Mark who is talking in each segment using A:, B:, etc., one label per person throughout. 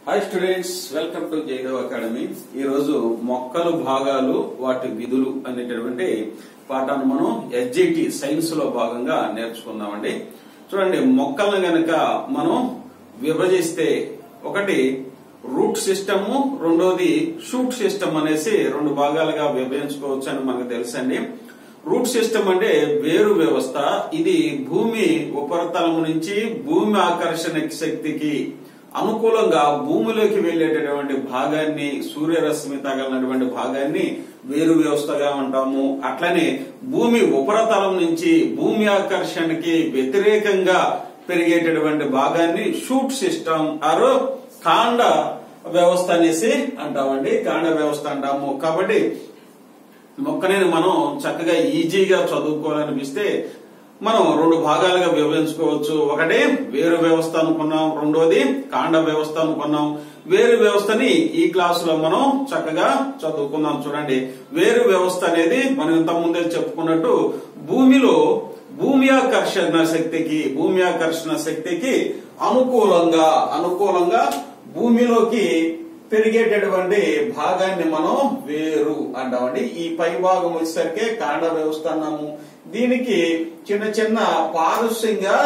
A: hi students welcome to Jaidev academy ఈ రోజు మొక్కలు భాగాలు వాటి విధులు అనేటటువంటి పాఠాన్ని మనం ఎస్జిటి సైన్స్ లో భాగంగా నేర్చుకుందామండి చూడండి మొక్కలను గనక మనం విభజిస్తే ఒకటి రూట్ సిస్టమ్ రెండోది షూట్ సిస్టమ్ అనేసి రెండు భాగాలుగా విభజించుకోవచ్చు అని మనకు తెలుసండి రూట్ సిస్టమ్ అంటే వేరు వ్యవస్థ ఇది భూమి ఉపరితలం నుంచి భూమి ఆకర్షణ శక్తికి అనుకూలంగా భూమిలోకి వెళ్లేటటువంటి భాగాన్ని సూర్యరశ్మి తగలినటువంటి భాగాన్ని వేరు వ్యవస్థగా అంటాము అట్లనే భూమి ఉపరితలం నుంచి భూమి ఆకర్షణకి వ్యతిరేకంగా పెరిగేటటువంటి భాగాన్ని షూట్ సిస్టమ్ ఆరు కాండ వ్యవస్థ అనేసి అంటామండి కాండ వ్యవస్థ అంటాము కాబట్టి మొక్కని మనం చక్కగా ఈజీగా చదువుకోవాలనిపిస్తే మనం రెండు భాగాలుగా విభజించుకోవచ్చు ఒకటి వేరు వ్యవస్థ అనుకున్నాం రెండోది కాండ వ్యవస్థ అనుకున్నాం వేరు వ్యవస్థని ఈ క్లాస్ లో మనం చక్కగా చదువుకుందాం చూడండి వేరు వ్యవస్థ అనేది మనం ఇంత ముందే చెప్పుకున్నట్టు భూమిలో భూమి ఆకర్షణ శక్తికి భూమి ఆకర్షణ శక్తికి అనుకూలంగా అనుకూలంగా భూమిలోకి పెరిగేటటువంటి భాగాన్ని మనం వేరు అంటామండి ఈ పై భాగం వచ్చేసరికి కాండ వ్యవస్థ అన్నాము దీనికి చిన్న చిన్న పారస్యంగా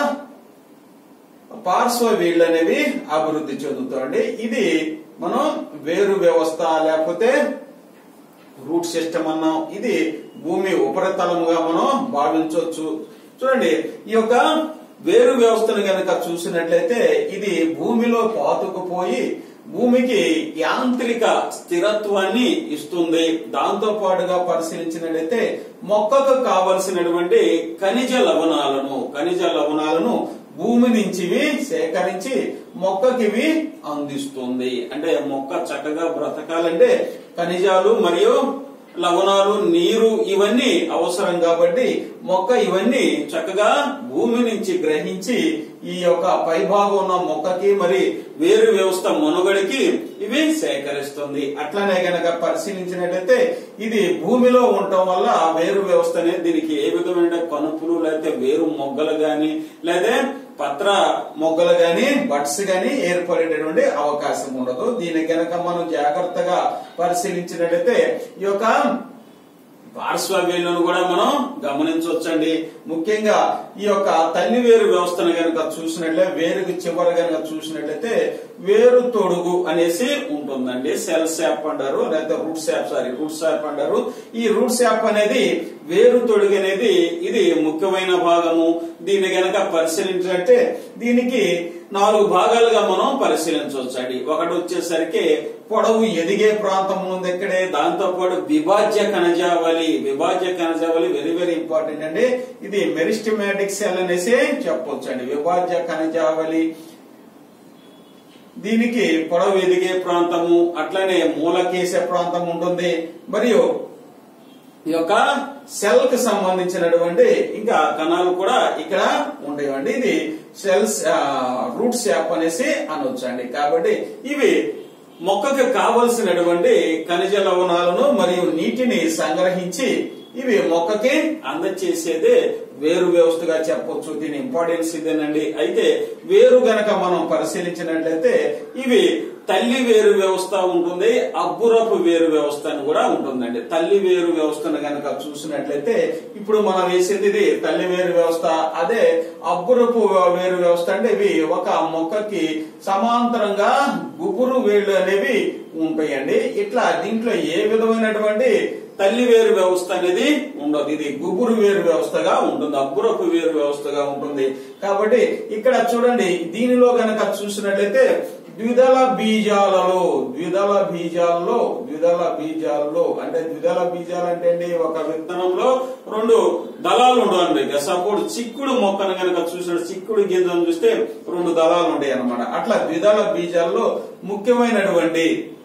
A: పార్శ్వ వీళ్ళు అనేవి అభివృద్ధి చెందుతాయండి ఇది మనం వేరు వ్యవస్థ లేకపోతే రూట్ సిస్టమ్ అన్నాం ఇది భూమి ఉపరితలముగా మనం భావించవచ్చు చూడండి ఈ యొక్క వేరు వ్యవస్థను గనక చూసినట్లయితే ఇది భూమిలో పాతుకుపోయి భూమికి యాంత్రిక స్థిరత్వాన్ని ఇస్తుంది దాంతో పాటుగా పరిశీలించినట్లయితే మొక్కకు కావలసినటువంటి ఖనిజ లవణాలను ఖనిజ లవణాలను భూమి నుంచి సేకరించి మొక్కకివి అందిస్తుంది అంటే మొక్క చక్కగా బ్రతకాలంటే ఖనిజాలు మరియు లవణాలు నీరు ఇవన్నీ అవసరం కాబట్టి మొక్క ఇవన్నీ చక్కగా భూమి నుంచి గ్రహించి ఈ యొక్క పైభాగం ఉన్న మొక్కకి మరి వేరు వ్యవస్థ మనుగడికి ఇవి సేకరిస్తుంది అట్లనే గనక పరిశీలించినట్లయితే ఇది భూమిలో ఉండటం వల్ల వేరు వ్యవస్థ అనేది దీనికి ఏ విధమైన కనుపులు లేకపోతే వేరు మొగ్గలు గాని లేదా పత్ర మొగ్గలు గాని బట్స్ గాని ఏర్పడేటటువంటి అవకాశం ఉండదు దీని గనక మనం జాగ్రత్తగా పరిశీలించినట్లయితే ఈ యొక్క పార్శ్వవ్యులను కూడా మనం గమనించవచ్చండి ముఖ్యంగా ఈ యొక్క తల్లి వేరు వ్యవస్థను గనక చూసినట్లే వేరుకు చివర గనక చూసినట్లయితే వేరు తొడుగు అనేసి ఉంటుందండి సెల్ శాప్ అంటారు లేదా root sap sorry root sap అంటారు ఈ రూట్ శాప్ అనేది వేరు తొడుగు అనేది ఇది ముఖ్యమైన భాగము దీన్ని గనక పరిశీలించినట్టే దీనికి నాలుగు భాగాలుగా మనం పరిశీలించవచ్చండి ఒకటి వచ్చేసరికి పొడవు ఎదిగే ప్రాంతం ఉంది ఇక్కడే దాంతో పాటు విభాజ్య కణజావళి విభాజ్య కణజావళి వెరీ వెరీ ఇంపార్టెంట్ అండి ఇది మెరిస్టమాటిక్ సెల్ అనేసి చెప్పొచ్చు అండి విభాజ్య కణజావళి దీనికి పొడవు ఎదిగే ప్రాంతము అట్లనే మూలకేసే ప్రాంతం ఉంటుంది మరియు ఈ యొక్క సెల్ కి సంబంధించినటువంటి ఇంకా కణాలు కూడా ఇక్కడ ఉండేవండి ఇది సెల్స్ రూట్ శాప్ అనేసి అనొచ్చండి కాబట్టి ఇవి మొక్కకు కావలసినటువంటి ఖనిజ లవణాలను మరియు నీటిని సంగ్రహించి ఇవి మొక్కకి అందచేసేదే వేరు వ్యవస్థగా చెప్పొచ్చు దీని ఇంపార్టెన్స్ ఇదేనండి అయితే వేరు గనక మనం పరిశీలించినట్లయితే ఇవి తల్లి వేరు వ్యవస్థ ఉంటుంది అబ్బురపు వేరు వ్యవస్థ అని కూడా ఉంటుందండి తల్లి వేరు వ్యవస్థను గనక చూసినట్లయితే ఇప్పుడు మనం వేసేది ఇది తల్లి వేరు వ్యవస్థ అదే అబ్బురపు వేరు వ్యవస్థ అంటే ఇవి ఒక మొక్కకి సమాంతరంగా గుబురు వేళ్ళు అనేవి ఉంటాయండి ఇట్లా దీంట్లో ఏ విధమైనటువంటి తల్లి వేరు వ్యవస్థ అనేది ఉండదు ఇది గుబురు వేరు వ్యవస్థగా ఉంటుంది అబ్బురపు వేరు వ్యవస్థగా ఉంటుంది కాబట్టి ఇక్కడ చూడండి దీనిలో గనక చూసినట్లయితే ద్విదళ బీజాలలో ద్విదళ బీజాలలో ద్విదళ బీజాలలో అంటే ద్విదళ బీజాలు అంటే అండి ఒక విత్తనంలో రెండు దళాలు ఉండవండి సపోర్ట్ చిక్కుడు మొక్కను గనక చూసిన చిక్కుడు గింజను చూస్తే రెండు దళాలు ఉంటాయి అనమాట అట్లా ద్విదళ బీజాల్లో ముఖ్యమైనటువంటి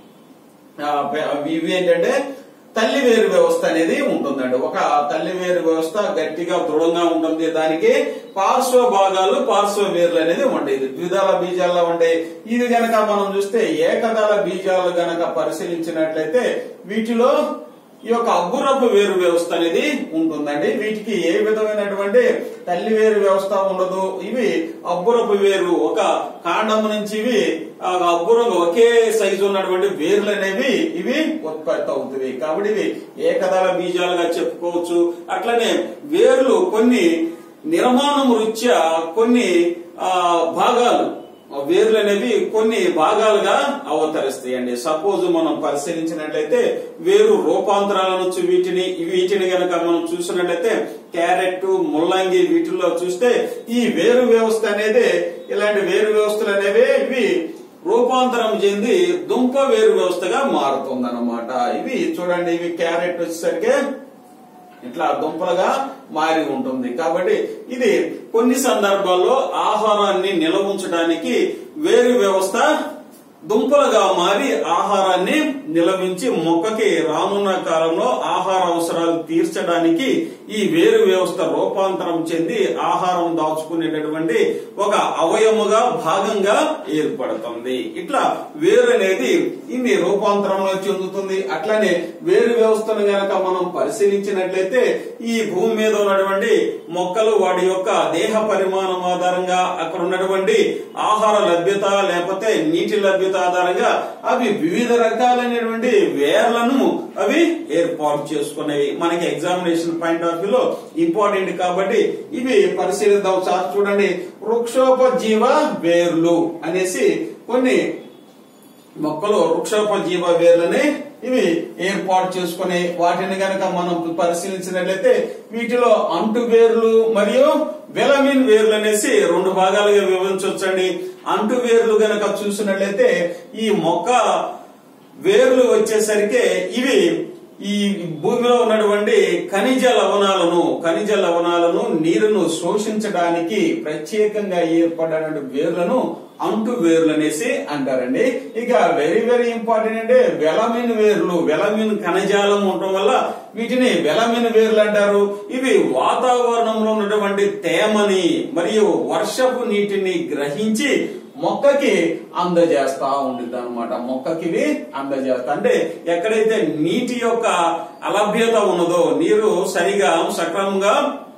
A: ఇవి ఏంటంటే తల్లి వేరు వ్యవస్థ అనేది ఉంటుందండి ఒక తల్లి వేరు వ్యవస్థ గట్టిగా దృఢంగా ఉంటుంది దానికి పార్శ్వ భాగాలు పార్శ్వ వేర్లు అనేది ఉండేది ద్విదళ బీజాల్లో ఉండే ఇది గనక మనం చూస్తే ఏకదళ బీజాలు గనక పరిశీలించినట్లయితే వీటిలో ఈ యొక్క అబ్బురపు వేరు వ్యవస్థ అనేది ఉంటుందండి వీటికి ఏ విధమైనటువంటి తల్లి వేరు వ్యవస్థ ఉండదు ఇవి అబ్బురపు వేరు ఒక కాండము నుంచి ఇవి ఆ, అబ్బురంగా ఒకే సైజు ఉన్నటువంటి వేర్లు అనేవి ఇవి ఉత్పత్తి అవుతాయి కాబట్టి ఇవి ఏకదళ బీజాలుగా చెప్పుకోవచ్చు అట్లనే వేర్లు కొన్ని నిర్మాణం రీత్యా కొన్ని ఆ, భాగాలు వేర్లు అనేవి కొన్ని భాగాలుగా అవతరిస్తాయి అండి సపోజ్ మనం పరిశీలించినట్లయితే వేరు రూపాంతరాల నుంచి వీటిని వీటిని గనక మనం చూసినట్లయితే క్యారెట్ ముల్లంగి వీటిల్లో చూస్తే ఈ వేరు వ్యవస్థ అనేది ఇలాంటి వేరు వ్యవస్థలు అనేవి ఇవి రూపాంతరం చెంది దుంప వేరు వ్యవస్థగా మారుతుంది ఇవి చూడండి ఇవి క్యారెట్ వచ్చేసరికి ఇట్లా దుంపలుగా మారి ఉంటుంది కాబట్టి ఇది కొన్ని సందర్భాల్లో ఆహారాన్ని నిల్వ ఉంచడానికి వేరు వ్యవస్థ దుంపలుగా మారి ఆహారాన్ని నిలవించి మొక్కకి రానున్న కాలంలో ఆహార అవసరాలు తీర్చడానికి ఈ వేరు వ్యవస్థ రూపాంతరం చెంది ఆహారం దాచుకునేటటువంటి ఒక అవయముగా భాగంగా ఏర్పడుతుంది ఇట్లా వేరు అనేది ఇన్ని రూపాంతరంలో చెందుతుంది అట్లానే వేరు వ్యవస్థను గనక మనం పరిశీలించినట్లయితే ఈ భూమి మీద ఉన్నటువంటి మొక్కలు వాటి యొక్క దేహ పరిమాణం ఆధారంగా అక్కడ ఉన్నటువంటి ఆహార లభ్యత లేకపోతే నీటి లభ్యత ఆధారంగా అవి వివిధ రకాలైనటువంటి వేర్లను అవి ఏర్పాటు చేసుకునేవి మనకి ఎగ్జామినేషన్ పాయింట్ ఆఫ్ వ్యూలో ఇంపార్టెంట్ కాబట్టి ఇవి పరిశీలిద్దాం సార్ చూడండి వృక్షోపజీవ వేర్లు అనేసి కొన్ని మొక్కలు వృక్షోపజీవ వేర్లని ఇవి ఏర్పాటు చేసుకుని వాటిని గనక మనం పరిశీలించినట్లయితే వీటిలో అంటు వేర్లు మరియు వెలమిన్ వేర్లు అనేసి రెండు భాగాలుగా విభజించవచ్చండి అంటు వేర్లు గనక చూసినట్లయితే ఈ మొక్క వేర్లు వచ్చేసరికి ఇవి ఈ భూమిలో ఉన్నటువంటి ఖనిజ లవణాలను ఖనిజ లవణాలను నీరును శోషించడానికి ప్రత్యేకంగా ఏర్పడినటువంటి వేర్లను అంటు వేర్లు అనేసి అంటారండి ఇక వెరీ వెరీ ఇంపార్టెంట్ అంటే వెలమిన్ వేర్లు వెలమిన్ కణజాలం ఉండటం వల్ల వీటిని వెలమిన్ వేర్లు అంటారు ఇవి వాతావరణంలో ఉన్నటువంటి తేమని మరియు వర్షపు నీటిని గ్రహించి మొక్కకి అందజేస్తా ఉండిద్ది అనమాట మొక్కకి ఇవి అందజేస్తా అంటే ఎక్కడైతే నీటి యొక్క అలభ్యత ఉన్నదో నీరు సరిగా సక్రమంగా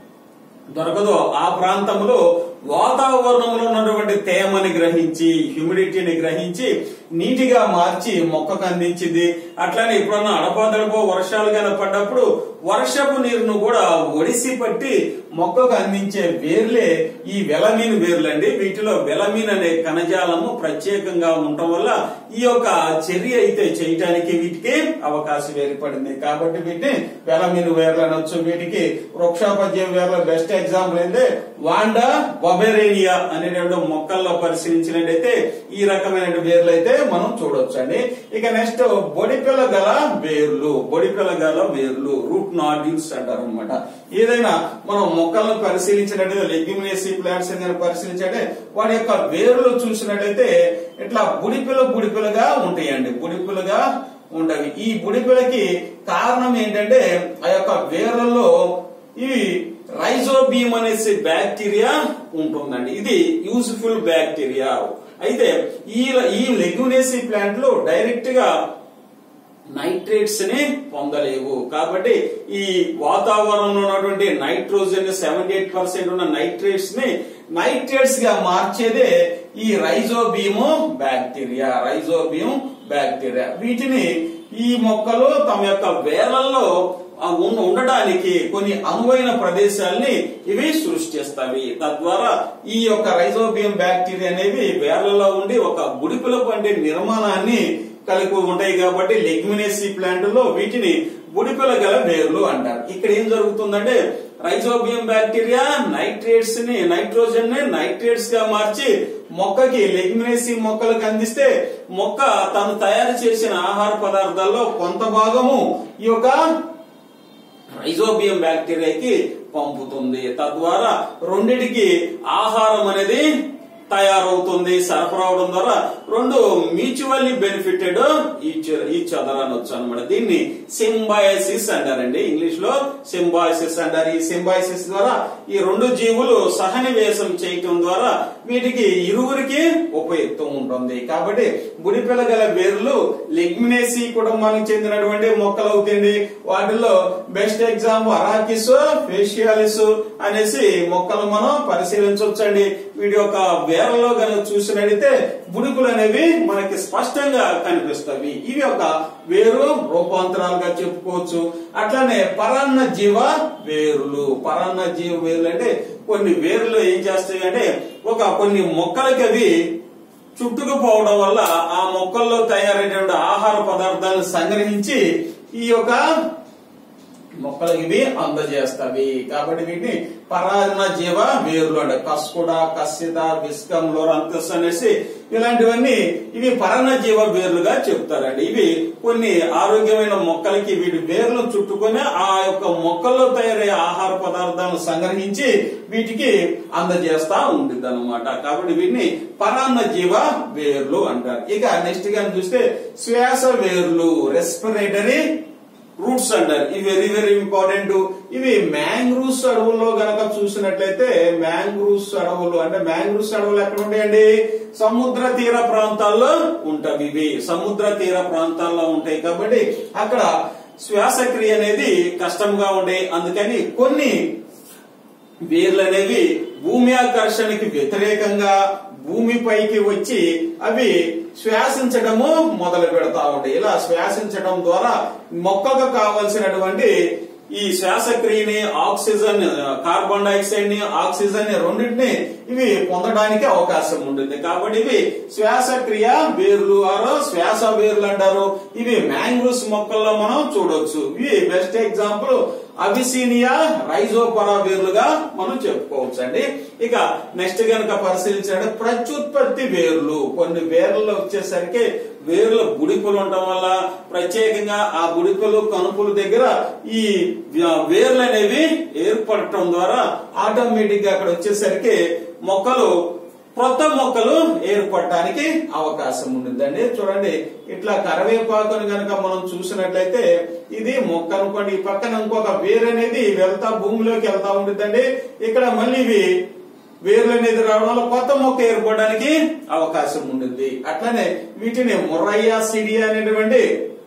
A: దొరకదో ఆ ప్రాంతంలో వాతావరణంలో ఉన్నటువంటి తేమని గ్రహించి హ్యూమిడిటీని గ్రహించి నీటిగా మార్చి మొక్కకు అందించింది అట్లానే ఎప్పుడన్నా అడపాదడపో వర్షాలు గాన పడ్డప్పుడు వర్షపు నీరును కూడా ఒడిసి పట్టి మొక్కకు అందించే వేర్లే ఈ వెలమీన్ వేర్లండి వీటిలో వెలమీన్ అనే కణజాలము ప్రత్యేకంగా ఉండటం వల్ల ఈ యొక్క చర్య అయితే చేయటానికి వీటికి అవకాశం ఏర్పడింది కాబట్టి వీటిని వెలమీన్ వేర్లు అనొచ్చు వీటికి వృక్షోపద్య వేర్ల బెస్ట్ ఎగ్జాంపుల్ ఏంటంటే వాండా బొబెరేనియా అనేటువంటి మొక్కల్లో పరిశీలించినట్టయితే ఈ రకమైన వేర్లు అయితే మనం చూడొచ్చు అండి ఇక నెక్స్ట్ బొడిపిల్ల గల వేర్లు బొడిపిల్ల గల వేర్లు రూట్ నాడ్యూల్స్ అంటారు అనమాట ఏదైనా మనం మొక్కలను పరిశీలించినట్టయితే లెగ్యుమినేసి ప్లాంట్స్ ఏదైనా పరిశీలించంటే వాటి యొక్క వేర్లు చూసినట్టయితే ఇట్లా బుడిపిల్ల బుడిపిల్లగా ఉంటాయండి బుడిపిల్లగా ఉండవి ఈ బుడిపిల్లకి కారణం ఏంటంటే ఆ యొక్క వేర్లలో ఈ రైజోబీమ్ అనేసి బ్యాక్టీరియా ఉంటుందండి ఇది యూజ్ఫుల్ బ్యాక్టీరియా అయితే ఈ ఈ లెగ్యునేసి ప్లాంట్ లో డైరెక్ట్ గా నైట్రేట్స్ ని పొందలేవు కాబట్టి ఈ వాతావరణంలో ఉన్నటువంటి నైట్రోజన్ సెవెంటీ ఎయిట్ పర్సెంట్ ఉన్న నైట్రేట్స్ ని నైట్రేట్స్ గా మార్చేదే ఈ రైజోబీము బ్యాక్టీరియా రైజోబీమ్ బ్యాక్టీరియా వీటిని ఈ మొక్కలు తమ యొక్క వేర్లలో ఆ ఉన్న ఉండడానికి కొన్ని అనువైన ప్రదేశాల్ని ఇవి సృష్టిస్తాయి తద్వారా ఈ యొక్క రైజోబియం బ్యాక్టీరియా అనేవి వేర్లలో ఉండి ఒక బుడిపుల వంటి నిర్మాణాన్ని కలిగి ఉంటాయి కాబట్టి లెగ్మినేసి ప్లాంట్ లో వీటిని బుడిపిల గల వేర్లు అంటారు ఇక్కడ ఏం జరుగుతుందంటే రైజోబియం బ్యాక్టీరియా నైట్రేట్స్ ని నైట్రోజన్ ని నైట్రేట్స్ గా మార్చి మొక్కకి లెగ్మినేసి మొక్కలకు అందిస్తే మొక్క తను తయారు చేసిన ఆహార పదార్థాల్లో కొంత భాగము ఈ యొక్క రైజోబియం బ్యాక్టీరియాకి పంపుతుంది తద్వారా రెండిటికి ఆహారం అనేది తయారవుతుంది సరఫరా అవడం ద్వారా రెండు mutually benefited each each other అనొచ్చు అనమాట దీన్ని సింబయాసిస్ అంటారండి ఇంగ్లీష్ లో సింబాయసిస్ అంటారు ఈ సింబాయసిస్ ద్వారా ఈ రెండు జీవులు సహనివేశం చేయటం ద్వారా వీటికి ఇరువురికి ఉపయుక్తం ఉంటుంది కాబట్టి బుడిపిల్ల గల వేర్లు లెగ్మినేసి కుటుంబానికి చెందినటువంటి మొక్కలు అవుతుంది వాటిల్లో బెస్ట్ ఎగ్జాంపుల్ అరాకిస్ ఫేషియాలిస్ అనేసి మొక్కలు మనం పరిశీలించవచ్చండి వీటి యొక్క వేరలో కనుక చూసినట్లయితే బుడిపులు అనేవి మనకి స్పష్టంగా కనిపిస్తవి ఇవి ఒక వేరు రూపాంతరాలుగా చెప్పుకోవచ్చు అట్లానే పరాన్న జీవ వేరులు పరాన్న జీవ వేరులు అంటే కొన్ని వేర్లు ఏం చేస్తాయి అంటే ఒక కొన్ని మొక్కలకి అవి చుట్టుకుపోవడం వల్ల ఆ మొక్కల్లో తయారైనటువంటి ఆహార పదార్థాలను సంగ్రహించి ఈ యొక్క మొక్కలకి ఇవి అందజేస్తవి కాబట్టి వీటిని పరాన్న జీవ వేర్లు అంటే కస్కుడ కస్సిత విస్కం లోరంతస్ అనేసి ఇలాంటివన్నీ ఇవి పరాన్న జీవ వేర్లుగా చెప్తారండి ఇవి కొన్ని ఆరోగ్యమైన మొక్కలకి వీటి వేర్లు చుట్టుకొని ఆ యొక్క మొక్కల్లో తయారయ్యే ఆహార పదార్థాలను సంగ్రహించి వీటికి అందజేస్తా ఉంటుంది అనమాట కాబట్టి వీటిని పరాన్న జీవ వేర్లు అంటారు ఇక నెక్స్ట్ గా చూస్తే శ్వాస వేర్లు రెస్పిరేటరీ రూట్స్ అంటారు ఇవి వెరీ వెరీ ఇంపార్టెంట్ ఇవి మ్యాంగ్రూవ్స్ అడవుల్లో గనక చూసినట్లయితే మ్యాంగ్రూవ్స్ అడవులు అంటే మ్యాంగ్రూవ్స్ అడవులు ఎక్కడ ఉంటాయండి సముద్ర తీర ప్రాంతాల్లో ఉంటాయి ఇవి సముద్ర తీర ప్రాంతాల్లో ఉంటాయి కాబట్టి అక్కడ శ్వాసక్రియ అనేది కష్టంగా ఉండే అందుకని కొన్ని వేర్లు అనేవి భూమి ఆకర్షణకి వ్యతిరేకంగా భూమిపైకి వచ్చి అవి శ్వాసించడము మొదలు పెడతా ఉంటాయి ఇలా శ్వాసించడం ద్వారా మొక్కకు కావలసినటువంటి ఈ శ్వాసక్రియని ఆక్సిజన్ కార్బన్ డైఆక్సైడ్ ని ఆక్సిజన్ ని రెండింటిని ఇవి పొందడానికి అవకాశం ఉంటుంది కాబట్టి ఇవి శ్వాసక్రియ వేర్లు ఆరో శ్వాస వేర్లు అంటారు ఇవి మ్యాంగ్రూవ్స్ మొక్కల్లో మనం చూడొచ్చు ఇవి బెస్ట్ ఎగ్జాంపుల్ అవిసీనియా రైజోపరా వేర్లుగా మనం చెప్పుకోవచ్చు అండి ఇక నెక్స్ట్ గనక పరిశీలించాలంటే ప్రత్యుత్పత్తి వేర్లు కొన్ని వేర్లలో వచ్చేసరికి వేర్ల బుడిపులు ఉండటం వల్ల ప్రత్యేకంగా ఆ బుడిపులు కనుపుల దగ్గర ఈ వేర్లు అనేవి ఏర్పడటం ద్వారా ఆటోమేటిక్ గా అక్కడ వచ్చేసరికి మొక్కలు కొత్త మొక్కలు ఏర్పడటానికి అవకాశం ఉంటుందండి చూడండి ఇట్లా కరివేపాకుని గనక మనం చూసినట్లయితే ఇది మొక్క అనుకోండి ఈ పక్కన ఇంకొక వేరు అనేది వెళ్తా భూమిలోకి వెళ్తా ఉంటుందండి ఇక్కడ మళ్ళీ ఇవి వేర్లు అనేది రావడం వల్ల కొత్త మొక్క ఏర్పడడానికి అవకాశం ఉంటుంది అట్లనే వీటిని ముర్రయ్య సిడి అనేటువంటి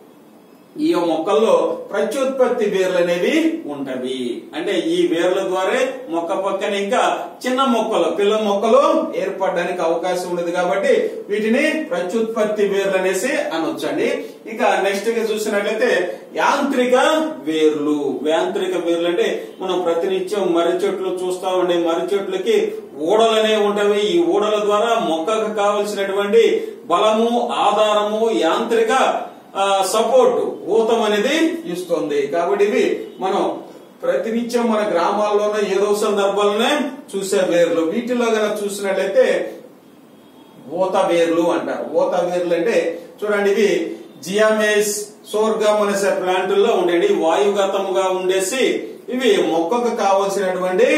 A: ఈ మొక్కల్లో ప్రత్యుత్పత్తి వేర్లు అనేవి ఉంటవి అంటే ఈ వేర్ల ద్వారా మొక్క పక్కన ఇంకా చిన్న మొక్కలు పిల్ల మొక్కలు ఏర్పడడానికి అవకాశం ఉండదు కాబట్టి వీటిని ప్రత్యుత్పత్తి వేర్లు అనేసి అనొచ్చండి ఇక నెక్స్ట్ గా చూసినట్లయితే యాంత్రిక వేర్లు యాంత్రిక వేర్లు అంటే మనం ప్రతినిత్యం మర్రి చెట్లు చూస్తా ఉండే మర్రి చెట్లకి ఊడలనే ఉంటవి ఈ ఊడల ద్వారా మొక్కకు కావలసినటువంటి బలము ఆధారము యాంత్రిక సపోర్ట్ ఊతం అనేది ఇస్తుంది కాబట్టి ఇవి మనం ప్రతినిత్యం మన గ్రామాల్లోనే ఏదో సందర్భాలనే చూసే వేర్లు వీటిలో గనక చూసినట్లయితే ఊత వేర్లు అంటారు ఊత వేర్లు అంటే చూడండి ఇవి జియామేస్ సోర్గమ్ అనే ప్లాంటుల్లో ఉండేవి వాయుగతముగా ఉండేసి ఇవి మొక్కకు కావలసినటువంటి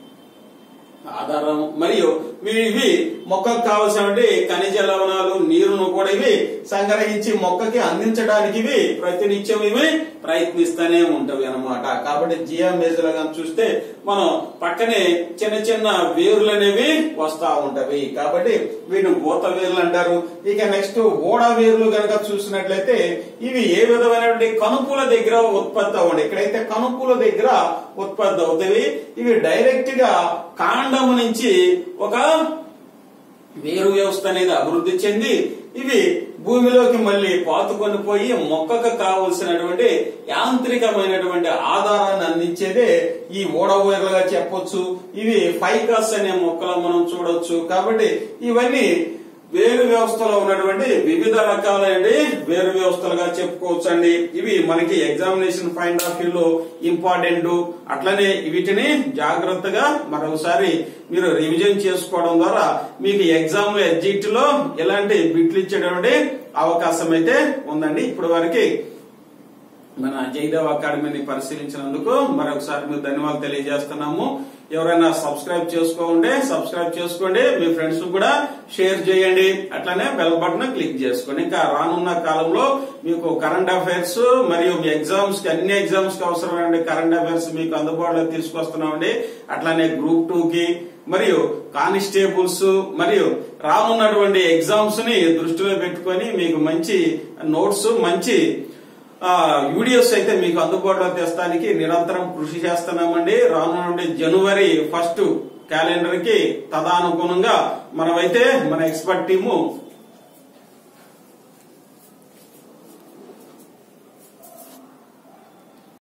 A: ఆధారం మరియు ఇవి మొక్కకు కావలసినటువంటి ఖనిజ లవణాలు నీరును కూడా ఇవి సంగ్రహించి మొక్కకి అందించడానికి ఇవి ప్రతినిత్యం ఇవి ప్రయత్నిస్తూనే ఉంటవి అనమాట కాబట్టి జియామేజ్లో చూస్తే మనం పక్కనే చిన్న చిన్న వేర్లు అనేవి వస్తా ఉంటవి కాబట్టి వీటిని ఊత వేర్లు అంటారు ఇక నెక్స్ట్ ఓడ వేర్లు కనుక చూసినట్లయితే ఇవి ఏ విధమైనటువంటి కనుపుల దగ్గర ఉత్పత్తి అవ్వండి ఇక్కడైతే కనుపుల దగ్గర ఉత్పత్తి అవుతాయి ఇవి డైరెక్ట్ గా కాండము నుంచి ఒక వేరు వ్యవస్థ అనేది అభివృద్ధి చెంది ఇవి భూమిలోకి మళ్ళీ పాతుకొని పోయి మొక్కకు కావలసినటువంటి యాంత్రికమైనటువంటి ఆధారాన్ని అందించేదే ఈ ఓడవేర్లుగా చెప్పొచ్చు ఇవి ఫైకస్ అనే మొక్కలు మనం చూడొచ్చు కాబట్టి ఇవన్నీ వేరు వ్యవస్థలో ఉన్నటువంటి వివిధ రకాలైన వేరు వ్యవస్థలుగా చెప్పుకోవచ్చు అండి ఇవి మనకి ఎగ్జామినేషన్ పాయింట్ ఆఫ్ వ్యూ లో ఇంపార్టెంట్ అట్లనే వీటిని జాగ్రత్తగా మరొకసారి మీరు రివిజన్ చేసుకోవడం ద్వారా మీకు ఎగ్జామ్ లో ఎగ్జిట్ లో ఇలాంటి బిట్లు ఇచ్చేటువంటి అవకాశం అయితే ఉందండి ఇప్పటి వరకు మన జయదేవ్ అకాడమీని పరిశీలించినందుకు మరొకసారి మీరు ధన్యవాదాలు తెలియజేస్తున్నాము ఎవరైనా సబ్స్క్రైబ్ చేసుకోండి సబ్స్క్రైబ్ చేసుకోండి మీ ఫ్రెండ్స్ కూడా షేర్ చేయండి అట్లానే బెల్ బటన్ క్లిక్ చేసుకోండి ఇంకా రానున్న కాలంలో మీకు కరెంట్ అఫైర్స్ మరియు మీ ఎగ్జామ్స్ కి అన్ని ఎగ్జామ్స్ కి అవసరమైన కరెంట్ అఫైర్స్ మీకు అందుబాటులో తీసుకొస్తున్నామండి అట్లానే గ్రూప్ టూ కి మరియు కానిస్టేబుల్స్ మరియు రానున్నటువంటి ఎగ్జామ్స్ ని దృష్టిలో పెట్టుకొని మీకు మంచి నోట్స్ మంచి వీడియోస్ అయితే మీకు అందుబాటులో తెస్తానికి నిరంతరం కృషి చేస్తున్నామండి రానున్నటువంటి జనవరి ఫస్ట్ క్యాలెండర్ కి తదానుగుణంగా మనమైతే మన ఎక్స్పర్ట్ టీము